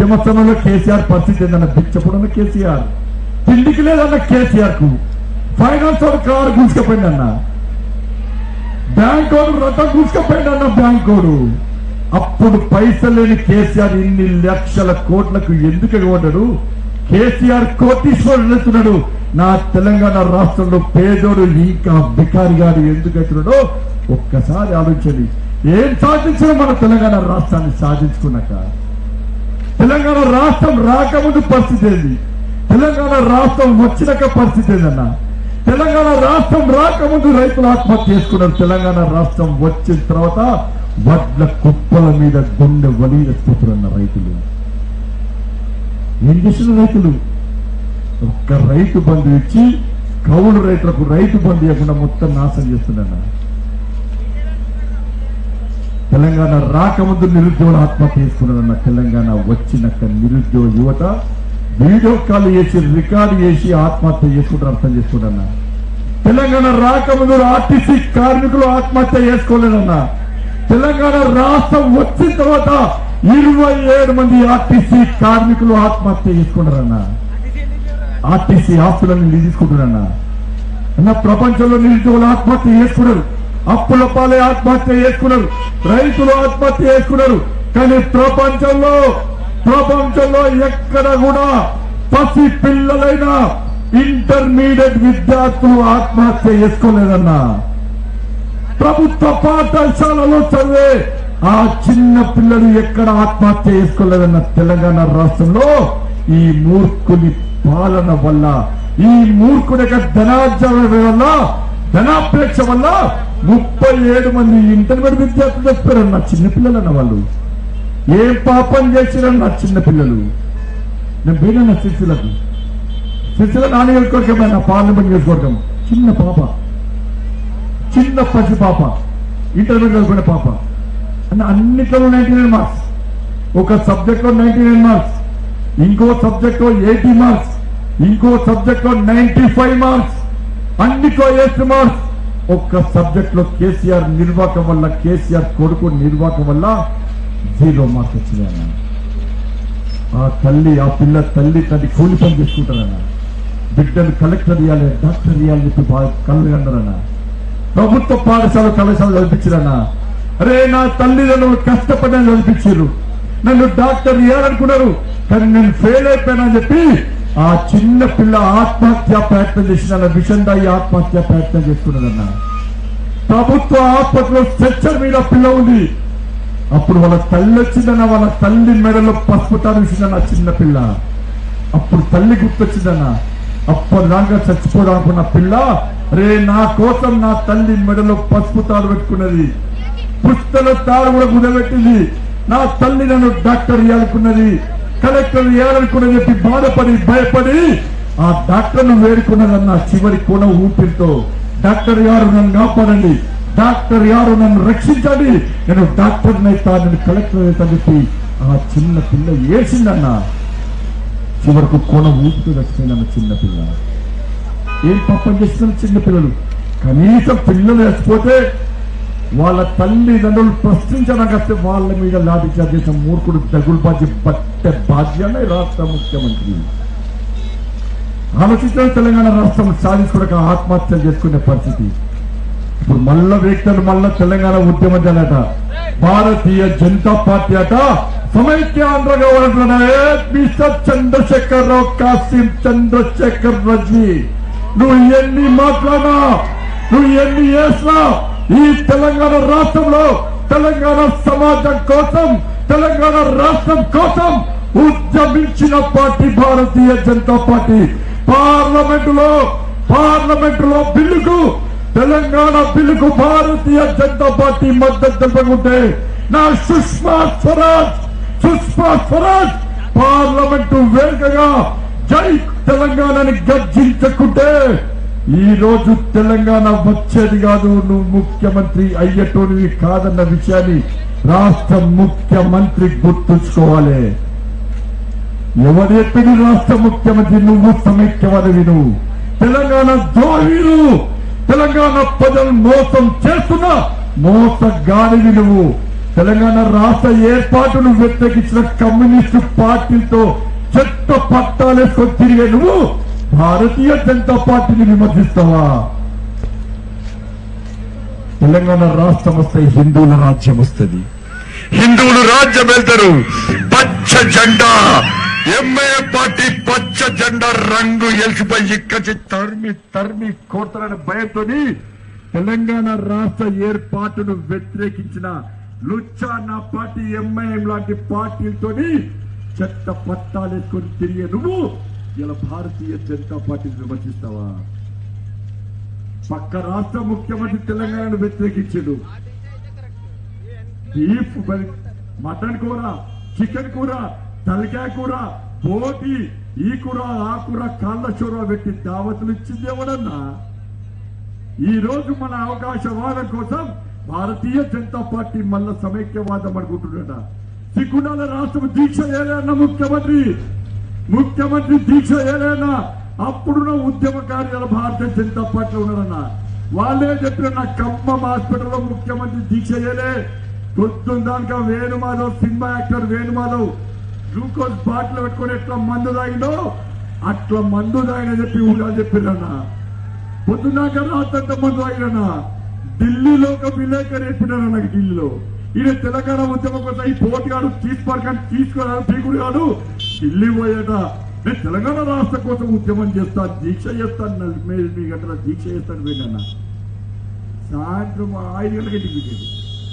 ఉద్యమ సమయంలో కేసీఆర్ పరిస్థితి ఏందన్న బిచ్చపుడన్న కేసీఆర్ తిండికి లేదన్న కేసీఆర్ కు ఫైనాన్స్ వాడు కారు గుంజుకపోయిందన్న బ్యాంక్ వాడు రథం గుంజుకపోయిందన్న బ్యాంక్ వాడు అప్పుడు పైసలు లేని కేసీఆర్ ఇన్ని లక్షల కోట్లకు ఎందుకు ఎగబడ్డాడు కేసీఆర్ కోటీశ్వరుడు వెళ్తున్నాడు నా తెలంగాణ రాష్ట్రంలో పేదోడు ఇంకా బికారి గారు ఎందుకు అవుతున్నాడో ఒక్కసారి ఆలోచించండి ఏం సాధించిన మన తెలంగాణ రాష్ట్రాన్ని సాధించుకున్నాక తెలంగాణ రాష్ట్రం రాకముందు పరిస్థితి ఏంది తెలంగాణ రాష్ట్రం వచ్చినాక పరిస్థితి ఏందన్నా తెలంగాణ రాష్ట్రం రాకముందు రైతులు ఆత్మహత్య చేసుకున్నారు తెలంగాణ రాష్ట్రం వచ్చిన తర్వాత వడ్ల కుప్పల మీద గుండె వలీరెత్తుతున్న రైతులు ఏం చేసిన రైతులు ఒక్క రైతు బంధు ఇచ్చి కౌలు రైతులకు రైతు బంధు ఇవ్వకుండా మొత్తం నాశనం చేస్తున్నా తెలంగాణ రాకముందు నిరుద్యోగులు ఆత్మహత్య చేసుకున్నారన్న తెలంగాణ వచ్చినాక నిరుద్యోగ యువత వీడియో కాల్ చేసి రికార్డు చేసి ఆత్మహత్య చేసుకుంటారు అర్థం చేసుకుంటారన్న తెలంగాణ రాకముందు ఆర్టీసీ కార్మికులు ఆత్మహత్య చేసుకోలేదన్న తెలంగాణ రాష్ట్రం వచ్చిన తర్వాత ఇరవై ఏడు మంది ఆర్టీసీ కార్మికులు ఆత్మహత్య చేసుకున్నారన్న ఆర్టీసీ ఆస్తులను తీసుకుంటున్నా అన్న ప్రపంచంలో నిరుద్యోగులు ఆత్మహత్య చేసుకున్నారు అప్పుల పాలే ఆత్మహత్య చేసుకున్నారు రైతులు ఆత్మహత్య చేసుకున్నారు కానీ ప్రపంచంలో ప్రపంచంలో ఎక్కడ కూడా పసి పిల్లలైనా ఇంటర్మీడియట్ విద్యార్థులు ఆత్మహత్య చేసుకోలేదన్నా ప్రభుత్వ పాఠశాలలో చదివే ఆ చిన్న పిల్లలు ఎక్కడ ఆత్మహత్య చేసుకోలేదన్న తెలంగాణ రాష్ట్రంలో ఈ మూర్ఖుని పాలన వల్ల ఈ మూర్ఖుని యొక్క ధనార్జన వల్ల ధనాపేక్ష వల్ల ముప్పై ఏడు మంది ఇంటర్మీడియట్ విద్యార్థులు చెప్పారన్న చిన్నపిల్లలన్న వాళ్ళు ఏం పాపం చేసిరన్న చిన్నపిల్లలు నేను పోయినా సిరిసిలకు సిరిసిల నాన్న నియోజకవర్గం పార్లమెంట్ నియోజకవర్గం చిన్న పాప చిన్న పసి పాప ఇంటర్మీడియట్ చదువుకునే పాప అంటే అన్నిట్లో నైన్టీ నైన్ మార్క్స్ ఒక సబ్జెక్ట్ లో నైన్టీ నైన్ మార్క్స్ ఇంకో సబ్జెక్ట్ లో ఎయిటీ మార్క్స్ ఇంకో సబ్జెక్ట్ లో నైన్టీ ఫైవ్ మార్క్స్ అన్నిట్లో ఎయిట్ మార్క్స్ ఒక్క సబ్జెక్ట్ లో కేసీఆర్ నిర్వాహకం వల్ల కేసీఆర్ కొడుకు నిర్వాహకం వల్ల జీరో మార్క్స్ వచ్చినాయన్న ఆ తల్లి ఆ పిల్ల తల్లి తల్లి కూలి పని చేసుకుంటారన్న బిడ్డలు కలెక్టర్ ఇవ్వాలి డాక్టర్ ఇవ్వాలని చెప్పి బాగా కళ్ళు కన్నారన్న ప్రభుత్వ పాఠశాల కళాశాల చదివించారన్నా అరే నా తల్లిదండ్రులు కష్టపడి చదివించారు నన్ను డాక్టర్ ఇవ్వాలనుకున్నారు కానీ నేను ఫెయిల్ అయిపోయానని చెప్పి ఆ చిన్న పిల్ల ఆత్మహత్య ప్రయత్నం చేసిన విషం దాయి ఆత్మహత్య ప్రయత్నం చేస్తున్నారన్న ప్రభుత్వ ఆసుపత్రిలో స్ట్రెచ్చర్ మీద పిల్ల ఉంది అప్పుడు వాళ్ళ తల్లి వచ్చిందన్న వాళ్ళ తల్లి మెడలో పసుపు తాడు విసిందన్న చిన్న పిల్ల అప్పుడు తల్లి గుర్తొచ్చిందన్న అప్పుడు దాకా చచ్చిపోదాం అనుకున్న పిల్ల రే నా కోసం నా తల్లి మెడలో పసుపు తాడు పెట్టుకున్నది పుస్తల తాడు కూడా కుదబెట్టింది నా తల్లి నన్ను డాక్టర్ ఇవ్వాలనుకున్నది కలెక్టర్ ఇవ్వాలనుకున్నది చెప్పి బాధపడి భయపడి ఆ డాక్టర్ ను వేడుకున్నదన్న చివరి కొన ఊపిరితో డాక్టర్ గారు నన్ను కాపాడండి డాక్టర్ గారు నన్ను రక్షించండి నేను డాక్టర్ నైతా నేను కలెక్టర్ అయితే చెప్పి ఆ చిన్న పిల్ల ఏసిందన్న చివరకు కొన ఊపితో చచ్చిపోయిందన్న చిన్న పిల్ల ఏం పాపం చేస్తున్న చిన్న పిల్లలు కనీసం పిల్లలు చచ్చిపోతే వాళ్ళ తల్లిదండ్రులు ప్రశ్నించడానికి వస్తే వాళ్ళ మీద లాఠీ చార్జ్ చేసిన మూర్ఖుడు తగులు బాధ్య పట్టే బాధ్యమే రాష్ట్ర ముఖ్యమంత్రి ఆలోచించిన తెలంగాణ రాష్ట్రం సాధించుకోవడానికి ఆత్మహత్యలు చేసుకునే పరిస్థితి ఇప్పుడు మళ్ళా వ్యక్తులు మళ్ళా తెలంగాణ ఉద్యమం చేయాలట భారతీయ జనతా పార్టీ అట సమైక్య ఆంధ్రగా ఉంటున్నాయే మిస్టర్ చంద్రశేఖర్ రావు కాసిం చంద్రశేఖర్ రజీ నువ్వు ఎన్ని మాట్లాడినా నువ్వు ఎన్ని చేసినా ఈ తెలంగాణ రాష్ట్రంలో తెలంగాణ సమాజం కోసం తెలంగాణ రాష్ట్రం కోసం ఉద్యమించిన పార్టీ భారతీయ జనతా పార్టీ పార్లమెంటులో పార్లమెంటులో బిల్లుకు తెలంగాణ బిల్లుకు భారతీయ జనతా పార్టీ మద్దతు తెలుపుకుంటే నా సుష్మా స్వరాజ్ సుష్మా స్వరాజ్ పార్లమెంటు వేదికగా జై తెలంగాణని గర్జించకుంటే ఈ రోజు తెలంగాణ వచ్చేది కాదు నువ్వు ముఖ్యమంత్రి అయ్యేటోనివి కాదన్న విషయాన్ని రాష్ట్ర ముఖ్యమంత్రి గుర్తుంచుకోవాలి ఎవరు చెప్పింది రాష్ట్ర ముఖ్యమంత్రి నువ్వు సమైక్యవాదవి నువ్వు తెలంగాణ ద్రోహీలు తెలంగాణ ప్రజలు మోసం చేస్తున్న మోసగాడివి నువ్వు తెలంగాణ రాష్ట్ర ఏర్పాటును వ్యతిరేకించిన కమ్యూనిస్టు పార్టీలతో చెత్త పట్టాలేసుకొని తిరిగే నువ్వు భారతీయ జనతా పార్టీని విమర్శిస్తావా తెలంగాణ రాష్ట్రం వస్తే హిందువుల రాజ్యం వస్తుంది హిందువులు రాజ్యం వెళ్తారు పచ్చ జెండా ఎంఏ పార్టీ పచ్చ జెండా రంగు ఎలిసిపోయి ఇక్కడి తరిమి తరిమి కోరుతారనే భయంతోని తెలంగాణ రాష్ట్ర ఏర్పాటును వ్యతిరేకించిన లుచ్చా నా పార్టీ ఎంఐఎం లాంటి పార్టీలతోని చెత్త పట్టాలేసుకొని తిరిగే నువ్వు ఇలా భారతీయ జనతా పార్టీని విమర్శిస్తావా పక్క రాష్ట్ర ముఖ్యమంత్రి తెలంగాణను వ్యతిరేకించాడు బీఫ్ బలి- మటన్ కూర చికెన్ కూర తలకాయ కూర పోటీ ఈ కూర ఆ కూర కాళ్ళ చొరవ పెట్టి దావతులు ఇచ్చింది ఎవడన్నా ఈ రోజు మన అవకాశవాదం కోసం భారతీయ జనతా పార్టీ మళ్ళా సమైక్యవాదం అనుకుంటున్నాడ సిగ్గుండాల రాష్ట్రం దీక్ష ఏదైనా ముఖ్యమంత్రి ముఖ్యమంత్రి దీక్ష ఏదైనా అప్పుడున్న ఉద్యమకార్యాల భారతీయ జనతా పార్టీలో ఉన్నారన్న వాళ్ళే చెప్పిన నా ఖమ్మం హాస్పిటల్లో ముఖ్యమంత్రి దీక్ష చేయలే పొద్దున్న దానిక Venumadhav cinema actor Venumadhav glucose bottle పెట్టుకొని ఎట్లా మందు తాగిందో అట్లా మందు తాగిన చెప్పి ఊళ్ళో చెప్పిరన్నా పొద్దున్నాక రాత్రంత మంది అయినా ఢిల్లీలో ఒక విలేకరు చెప్పినారు నాకు ఢిల్లీలో ఈయన తెలంగాణ ఉద్యమం కోసం ఈ పోటీగాడు తీసుకోవడానికి తీసుకురాడు పీకుడు కాడు ఢిల్లీ పోయాట నేను తెలంగాణ రాష్ట్రం కోసం ఉద్యమం చేస్తాను దీక్ష చేస్తాను నలభై ఎనిమిది గంటల దీక్ష చేస్తాను వెళ్ళాను సాయంత్రం ఐదు గంటలకి ఇంటికి వెళ్ళాడు.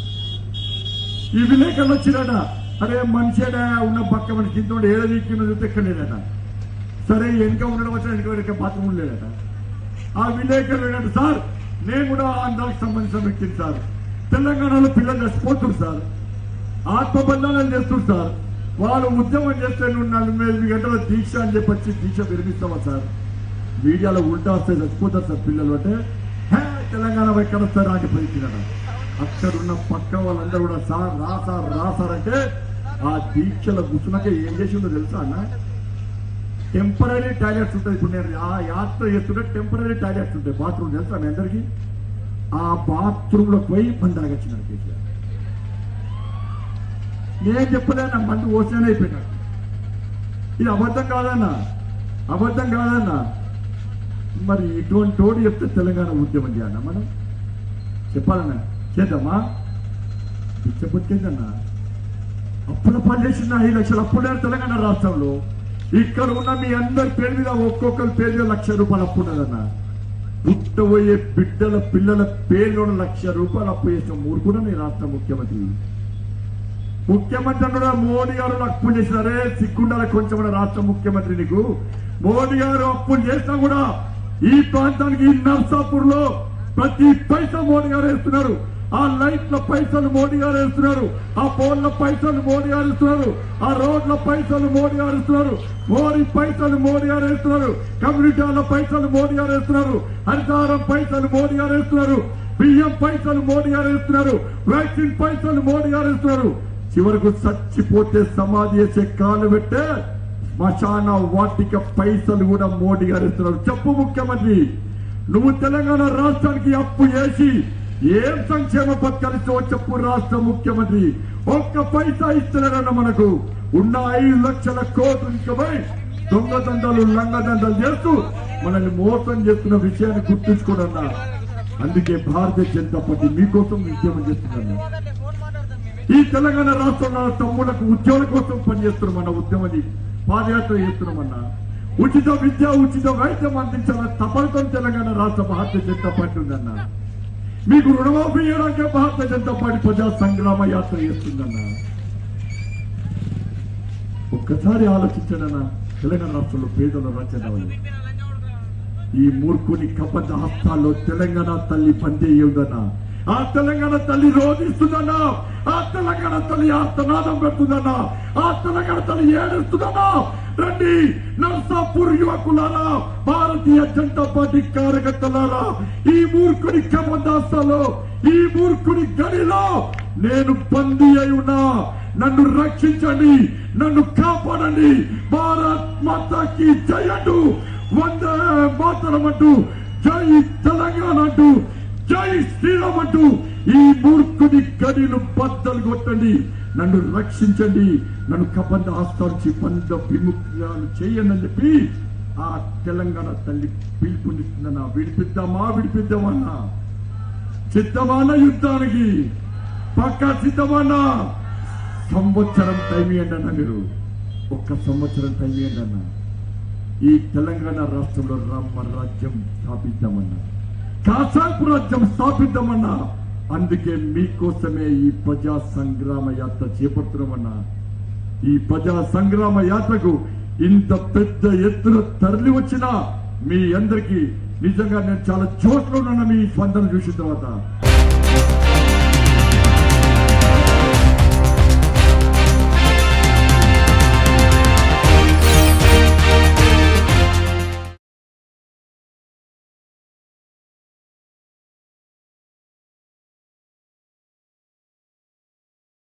ఈ విలేకరులు వచ్చినాడ అరే మనిషేడా ఉన్న పక్క మన కింద ఏడ దిక్కున్న చూస్తే ఎక్కలేదట సరే వెనుక ఉండడం వచ్చిన వెనుక వెనుక బాత్రూమ్ లేదట ఆ విలేకరులు ఏంటంటే సార్ నేను కూడా ఆంధ్రాకి సంబంధించిన వ్యక్తిని సార్ తెలంగాణలో పిల్లలు చచ్చిపోతున్నారు సార్ ఆత్మబంధాలను చేస్తున్నారు సార్ వాళ్ళు ఉద్యమం చేస్తే నువ్వు నలభై ఎనిమిది గంటల దీక్ష అని చెప్పి వచ్చి దీక్ష విరమిస్తావా సార్ మీడియాలో ఉల్టా వస్తే చచ్చిపోతారు సార్ పిల్లలు అంటే "హే, తెలంగాణ ఎక్కడ వస్తారు అని పోయించినాడ అక్కడ ఉన్న పక్క వాళ్ళందరూ కూడా సార్ రా సార్ రా సార్ అంటే ఆ దీక్షల గుసునక ఏం చేసిందో తెలుసా అన్న టెంపరీ టాయిలెట్స్ ఉంటాయి ఇప్పుడు నేను ఆ యాత్ర చేస్తుంటే టెంపరీ టాయిలెట్స్ ఉంటాయి బాత్రూమ్ తెలుసా మీ అందరికి ఆ బాత్రూమ్ లో పోయి మంది ఆగచ్చినాడు కేసీఆర్ నేను చెప్పలే నా మంది ఓసానే అయిపోయినాడు ఇది అబద్ధం కాదన్నా అబద్ధం కాదన్నా మరి ఇటువంటి తోడు చెప్తే తెలంగాణ ఉద్యమం చేయాలన్నా మనం చెప్పాలన్నా చేద్దామా పిచ్చబుద్ధేందన్నా అప్పుల పని చేసిన ఐదు లక్షలు అప్పుడే తెలంగాణ రాష్ట్రంలో ఇక్కడ ఉన్న మీ అందరి పేరు మీద ఒక్కొక్కరి పేరు మీద లక్ష రూపాయలు అప్పు ఉన్నదన్న పుట్టబోయే బిడ్డల పిల్లల పేరులో లక్ష రూపాయలు అప్పు చేసిన మూడు నీ రాష్ట్ర ముఖ్యమంత్రి ముఖ్యమంత్రి కూడా మోడీ గారు అప్పులు చేసినారే సిగ్గుండాల కొంచెం కూడా రాష్ట్ర ముఖ్యమంత్రి నీకు మోడీ గారు అప్పులు చేసినా కూడా ఈ ప్రాంతానికి ఈ నర్సాపూర్ లో ప్రతి పైసా మోడీ గారు వేస్తున్నారు ఆ లైట్ల పైసలు మోడీ గారు వేస్తున్నారు ఆ పోల్ల పైసలు మోడీ గారు ఇస్తున్నారు ఆ రోడ్ల పైసలు మోడీ గారు ఇస్తున్నారు మోడీ పైసలు మోడీ గారు వేస్తున్నారు కమ్యూనిటీ హాల్ల పైసలు మోడీ గారు వేస్తున్నారు హరితారం పైసలు మోడీ గారు వేస్తున్నారు బియ్యం పైసలు మోడీ గారు ఇస్తున్నారు వ్యాక్సిన్ పైసలు మోడీ గారు ఇస్తున్నారు చివరకు చచ్చిపోతే సమాధి చేసే కాలు పెట్టే శ్మశాన వాటిక పైసలు కూడా మోడీ గారు ఇస్తున్నారు చెప్పు ముఖ్యమంత్రి నువ్వు తెలంగాణ రాష్ట్రానికి అప్పు చేసి ఏం సంక్షేమ పథకాలు ఇస్తావో చెప్పు రాష్ట్ర ముఖ్యమంత్రి ఒక్క పైసా ఇస్తలేరన్న మనకు ఉన్న ఐదు లక్షల కోట్లు ఇకపై దొంగదండలు లంగదండలు చేస్తూ మనల్ని మోసం చేస్తున్న విషయాన్ని గుర్తుంచుకోడన్నా అందుకే భారతీయ జనతా పార్టీ మీకోసం ఉద్యమం చేస్తుందన్నా ఈ తెలంగాణ రాష్ట్రంలో తమ్ములకు ఉద్యోగుల కోసం పనిచేస్తున్నాం మన ఉద్యమని పాదయాత్ర చేస్తున్నామన్నా ఉచిత విద్య ఉచిత వైద్యం అందించాలని తపనతో తెలంగాణ రాష్ట్ర భారతీయ జనతా పార్టీ ఉందన్న మీకు రుణమాఫీ చేయడానికి భారతీయ జనతా పార్టీ ప్రజా సంగ్రామ యాత్ర చేస్తుందన్న ఒక్కసారి ఆలోచించడన్నా తెలంగాణ రాష్ట్రంలో పేదల రచన ఈ మూర్ఖుని కపట హస్తాల్లో తెలంగాణ తల్లి పనిచేయదన్నా ఆ తెలంగాణ తల్లి రోధిస్తుందన్నా ఆ తెలంగాణ తల్లి ఆర్తనాదం పెడుతుందన్నా ఆ తెలంగాణ తల్లి ఏడుస్తుందన్నా రండి నర్సాపూర్ యువకులారా భారతీయ జనతా పార్టీ కార్యకర్తలారా ఈ మూర్ఖుని కపదాస్తాలో ఈ మూర్ఖుని గడిలో నేను బందీ అయి ఉన్నా నన్ను రక్షించండి నన్ను కాపాడండి భారత్ మాతాకి జయండు వందే మాతరం అంటూ జై తెలంగాణ అంటూ జై శ్రీరామ్ అంటూ ఈ మూర్ఖుని గడిలు బద్దలు కొట్టండి నన్ను రక్షించండి నన్ను కబంధ హస్తాలు బంధ విముక్తాలు చేయండి అని చెప్పి ఆ తెలంగాణ తల్లి పిలుపునిస్తుందన్నా విడిపిద్దామా విడిపిద్దామన్నా సిద్ధమాన యుద్ధానికి పక్క సిద్ధమానా సంవత్సరం టైం ఇవ్వండి అన్న మీరు ఒక్క సంవత్సరం టైం ఇవ్వండి అన్న ఈ తెలంగాణ రాష్ట్రంలో రామ రాజ్యం స్థాపిద్దామన్నా కాసాపు రాజ్యం స్థాపిద్దామన్నా అందుకే మీకోసమే ఈ ప్రజా సంగ్రామ యాత్ర చేపడుతున్నామన్నా ఈ ప్రజా సంగ్రామ యాత్రకు ఇంత పెద్ద ఎత్తున తరలి వచ్చిన మీ అందరికీ నిజంగా నేను చాలా చోట్ల ఉన్నాను మీ స్పందన చూసిన తర్వాత